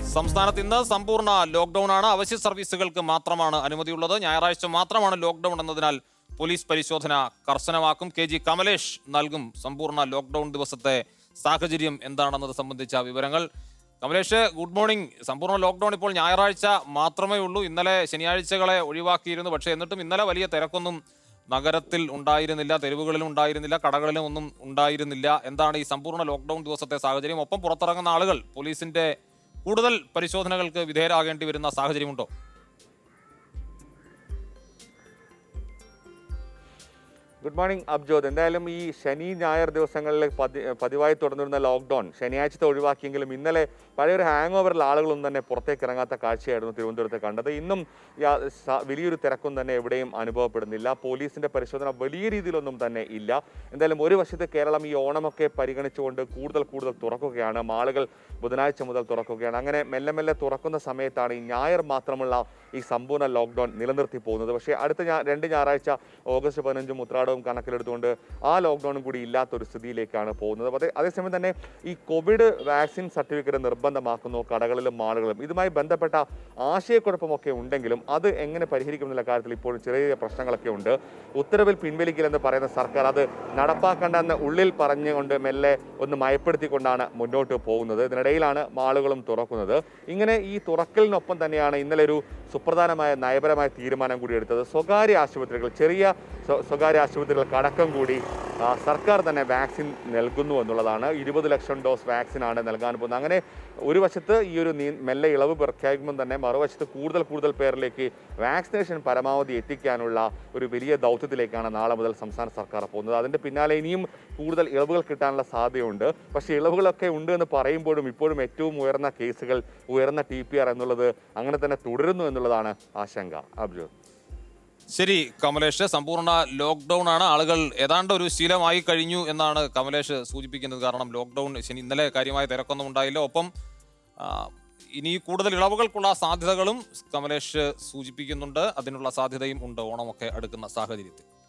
സംസ്ഥാനത്ത് ഇന്ന് സമ്പൂർണ്ണ ലോക്ക്ഡൌൺ ആണ് അവശ്യ സർവീസുകൾക്ക് മാത്രമാണ് അനുമതിയുള്ളത് ഞായറാഴ്ച മാത്രമാണ് ലോക്ക്ഡൌൺ എന്നതിനാൽ പോലീസ് പരിശോധന കർശനമാക്കും കെ ജി കമലേഷ് നൽകും സമ്പൂർണ്ണ ലോക്ക്ഡൌൺ ദിവസത്തെ സാഹചര്യം എന്താണെന്നത് സംബന്ധിച്ച വിവരങ്ങൾ കമലേഷ് ഗുഡ് മോർണിംഗ് സമ്പൂർണ്ണ ലോക്ക്ഡൌൺ ഇപ്പോൾ ഞായറാഴ്ച മാത്രമേ ഉള്ളൂ ഇന്നലെ ശനിയാഴ്ചകളെ ഒഴിവാക്കിയിരുന്നു പക്ഷേ എന്നിട്ടും ഇന്നലെ വലിയ തിരക്കൊന്നും നഗരത്തിൽ ഉണ്ടായിരുന്നില്ല തെരുവുകളിലും ഉണ്ടായിരുന്നില്ല കടകളിലും ഒന്നും ഉണ്ടായിരുന്നില്ല എന്താണ് ഈ സമ്പൂർണ്ണ ലോക്ക്ഡൌൺ ദിവസത്തെ സാഹചര്യം ഒപ്പം പുറത്തിറങ്ങുന്ന ആളുകൾ പോലീസിന്റെ കൂടുതൽ പരിശോധനകൾക്ക് വിധേയരാകേണ്ടി വരുന്ന സാഹചര്യമുണ്ടോ ഗുഡ് മോർണിംഗ് അബ്ജോദ് എന്തായാലും ഈ ശനി ഞായർ ദിവസങ്ങളിൽ പതി പതിവായി തുടർന്നിരുന്ന ലോക്ക്ഡൗൺ ശനിയാഴ്ചത്തെ ഒഴിവാക്കിയെങ്കിലും ഇന്നലെ പഴയൊരു ഹാങ് ഓവറിൽ ആളുകളൊന്നും തന്നെ പുറത്തേക്ക് ഇറങ്ങാത്ത കാഴ്ചയായിരുന്നു തിരുവനന്തപുരത്ത് കണ്ടത് ഇന്നും യാ- സ- വലിയൊരു തിരക്കും തന്നെ എവിടെയും അനുഭവപ്പെടുന്നില്ല പോലീസിന്റെ പരിശോധന വലിയ രീതിയിലൊന്നും തന്നെ ഇല്ല എന്തായാലും ഒരു വശത്ത് കേരളം ഈ ഓണമൊക്കെ പരിഗണിച്ചുകൊണ്ട് കൂടുതൽ കൂടുതൽ തുറക്കുകയാണ് മാളുകൾ ബുധനാഴ്ച മുതൽ തുറക്കുകയാണ് അങ്ങനെ മെല്ലെ മെല്ലെ തുറക്കുന്ന സമയത്താണ് ഈ ഞായർ മാത്രമുള്ള ഈ സമ്പൂർണ്ണ ലോക്ക്ഡൗൺ നിലനിർത്തി പോകുന്നത് പക്ഷേ അടുത്ത ഞാ രണ്ട് ഞായറാഴ്ച ഓഗസ്റ്റ് പതിനഞ്ചും ഉത്രാടവും കണക്കിലെടുത്തുകൊണ്ട് ആ ലോക്ക്ഡൗണും കൂടി ഇല്ലാത്തൊരു സ്ഥിതിയിലേക്കാണ് പോകുന്നത് അതേ അതേസമയം തന്നെ ഈ കോവിഡ് വാക്സിൻ സർട്ടിഫിക്കറ്റ് നിർബന്ധമാക്കുന്നു കടകളിലും മാളുകളിലും ഇതുമായി ബന്ധപ്പെട്ട ആശയക്കുഴപ്പമൊക്കെ ഉണ്ടെങ്കിലും അത് എങ്ങനെ പരിഹരിക്കുമെന്നുള്ള കാര്യത്തിൽ ഇപ്പോഴും ചെറിയ ചെറിയ പ്രശ്നങ്ങളൊക്കെ ഉണ്ട് ഉത്തരവിൽ പിൻവലിക്കില്ലെന്ന് പറയുന്ന സർക്കാർ അത് നടപ്പാക്കേണ്ടെന്ന് ഉള്ളിൽ പറഞ്ഞുകൊണ്ട് മെല്ലെ ഒന്ന് മയപ്പെടുത്തിക്കൊണ്ടാണ് മുന്നോട്ട് പോകുന്നത് ഇതിനിടയിലാണ് മാളുകളും തുറക്കുന്നത് ഇങ്ങനെ ഈ തുറക്കലിനൊപ്പം തന്നെയാണ് ഇന്നലെ ഒരു സുപ്രധാനമായ നയപരമായ തീരുമാനം കൂടി എടുത്തത് സ്വകാര്യ ആശുപത്രികൾ ചെറിയ സ്വ- സ്വകാര്യ ആശുപത്രികൾക്കടക്കം കൂടി ആ, സർക്കാർ തന്നെ വാക്സിൻ നൽകുന്നു എന്നുള്ളതാണ് ഇരുപത് ലക്ഷം ഡോസ് വാക്സിനാണ് നൽകാൻ പോകുന്നത് അങ്ങനെ ഒരു വശത്ത് ഈ ഒരു നീ മെല്ലെ ഇളവ് പ്രഖ്യാപിക്കുമ്പോൾ തന്നെ മറുവശത്ത് കൂടുതൽ കൂടുതൽ പേരിലേക്ക് വാക്സിനേഷൻ പരമാവധി എത്തിക്കാനുള്ള ഒരു വലിയ ദൗത്യത്തിലേക്കാണ് നാളെ മുതൽ സംസ്ഥാന സർക്കാർ പോകുന്നത് അതിൻ്റെ പിന്നാലെ ഇനിയും കൂടുതൽ ഇളവുകൾ കിട്ടാനുള്ള സാധ്യതയുണ്ട് പക്ഷേ ഇളവുകളൊക്കെ ഉണ്ട് എന്ന് പറയുമ്പോഴും ഇപ്പോഴും ഏറ്റവും ഉയർന്ന കേസുകൾ ഉയർന്ന ടി പി ആർ എന്നുള്ളത് അങ്ങനെ തന്നെ തുടരുന്നു എന്നുള്ളതാണ് ആശങ്ക അബ്ജു ശരി കമലേഷ് സമ്പൂർണ്ണ ലോക്ക്ഡൌൺ ആണ് ആളുകൾ ഏതാണ്ട് ഒരു ശീലമായി കഴിഞ്ഞു എന്നാണ് കമലേഷ് സൂചിപ്പിക്കുന്നത് കാരണം ലോക്ക്ഡൌൺ ശനി ഇന്നലെ കാര്യമായ തിരക്കൊന്നും ഉണ്ടായില്ല ഒപ്പം ആ, ഇനി കൂടുതൽ ഇളവുകൾക്കുള്ള സാധ്യതകളും കമലേഷ് സൂചിപ്പിക്കുന്നുണ്ട് അതിനുള്ള സാധ്യതയും ഉണ്ട് ഓണമൊക്കെ അടുക്കുന്ന സാഹചര്യത്തിൽ